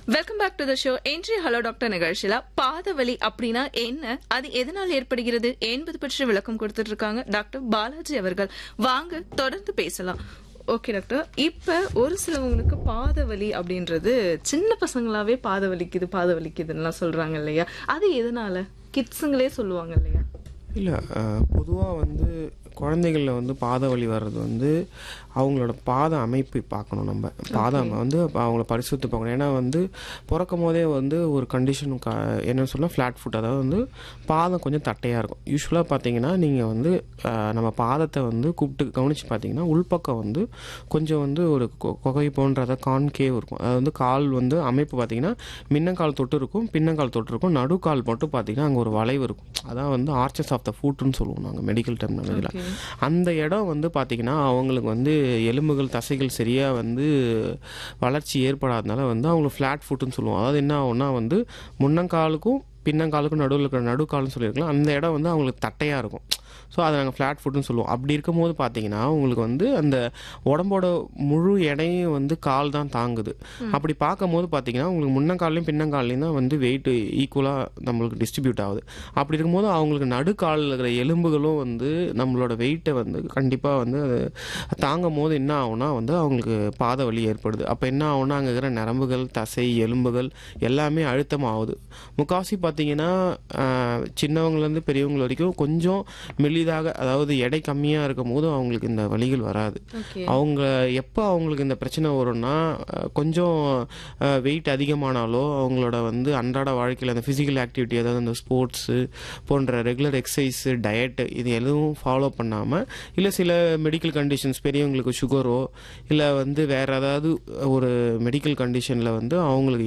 welcome back to the show இன்றைய hello doctor நிகழ்ச்சியில பாதவலி அப்படின்னா என்ன அது எதனால் ஏற்படுகிறது என்பது பற்றி விளக்கம் கொடுத்துட்டு இருக்காங்க டாக்டர் பாலாஜி அவர்கள் வாங்க தொடர்ந்து பேசலாம் ஓகே டாக்டர் இப்ப ஒரு சிலவங்களுக்கு பாதவலி அப்படின்றது சின்ன பசங்களாவே பாத வலிக்குது பாத வலிக்குதுன்னு சொல்றாங்க இல்லையா அது எதனால கிட்ஸுங்களே சொல்லுவாங்க இல்லையா இல்லை பொதுவாக வந்து குழந்தைகளில் வந்து பாத வலி வர்றது வந்து அவங்களோட பாத அமைப்பு பார்க்கணும் நம்ம பாதம் வந்து அவங்கள பரிசுத்து பார்க்கணும் ஏன்னா வந்து பிறக்கும் போதே வந்து ஒரு கண்டிஷன் க என்னன்னு சொன்னால் ஃப்ளாட் ஃபுட் அதாவது வந்து பாதம் கொஞ்சம் தட்டையாக இருக்கும் யூஸ்வலாக பார்த்தீங்கன்னா நீங்கள் வந்து அஹ், நம்ம பாதத்தை வந்து கூப்பிட்டு கவனித்து பார்த்தீங்கன்னா உள்பக்கம் வந்து கொஞ்சம் வந்து ஒரு கொ- கொகை போன்ற அதாவது கான்கேவ் இருக்கும் அது வந்து கால் வந்து அமைப்பு பார்த்தீங்கன்னா மின்னங்கால் தொட்டு இருக்கும் பின்னங்கால் தொட்டு இருக்கும் நடுக்கால் மட்டும் பார்த்தீங்கன்னா அங்கே ஒரு வளைவு இருக்கும் அதான் வந்து ஆர்ச்சஸ் ஆஃப் த ஃபுட்னு சொல்லுவோம் நாங்கள் மெடிக்கல் டெர்மினாலஜியில் அந்த இடம் வந்து பார்த்தீங்கன்னா அவங்களுக்கு வந்து எலும்புகள் தசைகள் சரியாக வந்து வளர்ச்சி ஏற்படாதனால வந்து அவங்களுக்கு ஃப்ளாட் ஃபுட்டுன்னு சொல்லுவோம் அதாவது என்ன ஆகும்னா வந்து முன்னங்காலுக்கும் பின்னங்காலுக்கும் நடுவில் இருக்கிற நடுக்கால்னு சொல்லியிருக்கலாம் அந்த இடம் வந்து அவங்களுக்கு தட்டையாக இருக்கும் ஸோ அதை நாங்கள் ஃப்ளாட் ஃபுட்னு சொல்லுவோம் அப்படி இருக்கும்போது பார்த்தீங்கன்னா உங்களுக்கு வந்து அந்த உடம்போட முழு எடையும் வந்து கால் தான் தாங்குது அப்படி பார்க்கும்போது பார்த்தீங்கன்னா உங்களுக்கு முன்னங்கால்லையும் பின்னங்கால்லையும் தான் வந்து வெயிட் ஈக்குவலாக நம்மளுக்கு டிஸ்ட்ரிபியூட் ஆகுது அப்படி இருக்கும்போது அவங்களுக்கு நடுக்காலில் இருக்கிற எலும்புகளும் வந்து நம்மளோட வெயிட்டை வந்து கண்டிப்பாக வந்து அது தாங்கும் போது என்ன ஆகும்னா வந்து அவங்களுக்கு பாத வலி ஏற்படுது அப்போ என்ன ஆகும்னா அங்கே இருக்கிற நரம்புகள் தசை எலும்புகள் எல்லாமே அழுத்தமாகுது முக்காசி பார்த்தீங்கன்னா ஆஹ், சின்னவங்கலேருந்து பெரியவங்க வரைக்கும் கொஞ்சம் மெலிதாக அதாவது எடை கம்மியாக இருக்கும் போது அவங்களுக்கு இந்த வலிகள் வராது ஓகே அவங்க எப்போ அவங்களுக்கு இந்த பிரச்சனை வரும்னா அஹ், கொஞ்சம் வெயிட் அதிகமானாலோ அவங்களோட வந்து அன்றாட வாழ்க்கையில் அந்த ஃபிசிக்கல் ஆக்டிவிட்டி அதாவது அந்த ஸ்போர்ட்ஸு போன்ற ரெகுலர் எக்ஸசைஸு டயட்டு இது எதுவும் ஃபாலோ பண்ணாமல் இல்லை சில மெடிக்கல் கண்டிஷன்ஸ் பெரியவங்களுக்கு சுகரோ இல்லை வந்து வேறு ஏதாவது ஒரு மெடிக்கல் கண்டிஷனில் வந்து அவங்களுக்கு